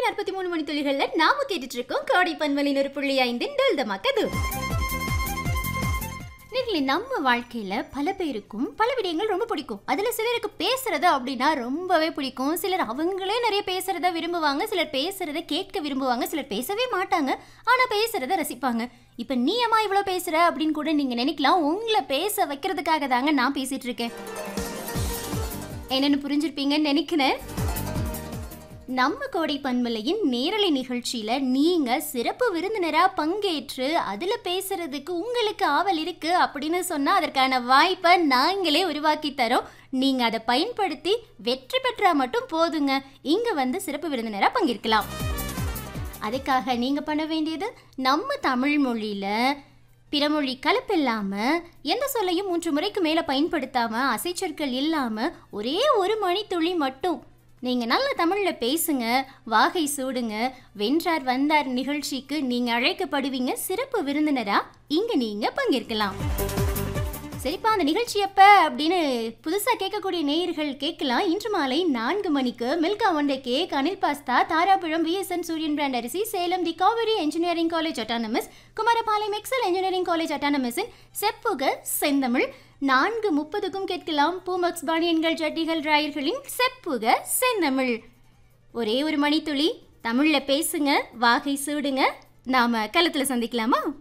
நாற்பத்தி மூணு மணி துளிகள்ல நாம கேட்டுட்டு இருக்கோம் கோடை பன்மலின் ஒரு புள்ளி ஐந்தின் டல்தமா கது நேர்களே நம்ம வாழ்க்கையில பல பேருக்கும் பல விடயங்கள் ரொம்ப பிடிக்கும் அதுல சிலருக்கு பேசுறது அப்படின்னா ரொம்பவே பிடிக்கும் சிலர் அவங்களே நிறைய பேசுறத விரும்புவாங்க சிலர் பேசுறத கேட்க விரும்புவாங்க சிலர் பேசவே மாட்டாங்க ஆனா பேசுறத ரசிப்பாங்க இப்ப நீ அம்மா இவ்வளவு பேசுற அப்படின்னு கூட நீங்க நினைக்கலாம் உங்களை பேச வைக்கிறதுக்காக தாங்க நான் பேசிட்டு இருக்கேன் என்னன்னு புரிஞ்சிருப்பீங்கன்னு நினைக்கிறேன் நம்ம கோடை பண்பலையின் நேரலை நிகழ்ச்சியில நீங்க சிறப்பு விருந்தினரா பங்கேற்று அதுல பேசுறதுக்கு உங்களுக்கு ஆவல் இருக்கு அப்படின்னு சொன்னா அதற்கான வாய்ப்பை நாங்களே உருவாக்கி தரோம் நீங்க அதை பயன்படுத்தி வெற்றி பெற்றா மட்டும் போதுங்க இங்க வந்து சிறப்பு விருந்தினரா பங்கேற்கலாம் அதுக்காக நீங்க பண்ண வேண்டியது நம்ம தமிழ் மொழியில பிறமொழி கலப்பில்லாம எந்த சொல்லையும் மூன்று முறைக்கு மேல பயன்படுத்தாம அசைச்சொற்கள் இல்லாம ஒரே ஒரு மணித்துளி மட்டும் நீங்க நல்ல தமிழ்ல பேசுங்க வாகை சூடுங்க வென்றார் வந்தார் நிகழ்ச்சிக்கு நீங்க அழைக்கப்படுவீங்க சிறப்பு விருந்தினரா இங்க நீங்க பங்கேற்கலாம் சரிப்பா அந்த நிகழ்ச்சி எப்ப அப்படின்னு புதுசா கேட்கக்கூடிய நேயர்கள் கேட்கலாம் இன்று மாலை நான்கு மணிக்கு Milka one day cake Anil pasta Dharapuram V S N Suriyan brand அரிசி Salem the Kaveri engineering college autonomous Kumarapalayam Excel engineering college அட்டானமஸின் செப்புக செந்தமிழ் நான்கு முப்பதுக்கும் கேட்கலாம் பூமக்ஸ் பாணியன்கள் ஜட்டிகள் ராயர்களின் செப்புக செந்தமிழ் ஒரே ஒரு மணித்துளி தமிழ்ல பேசுங்க வாகை சூடுங்க நாம களத்துல சந்திக்கலாமா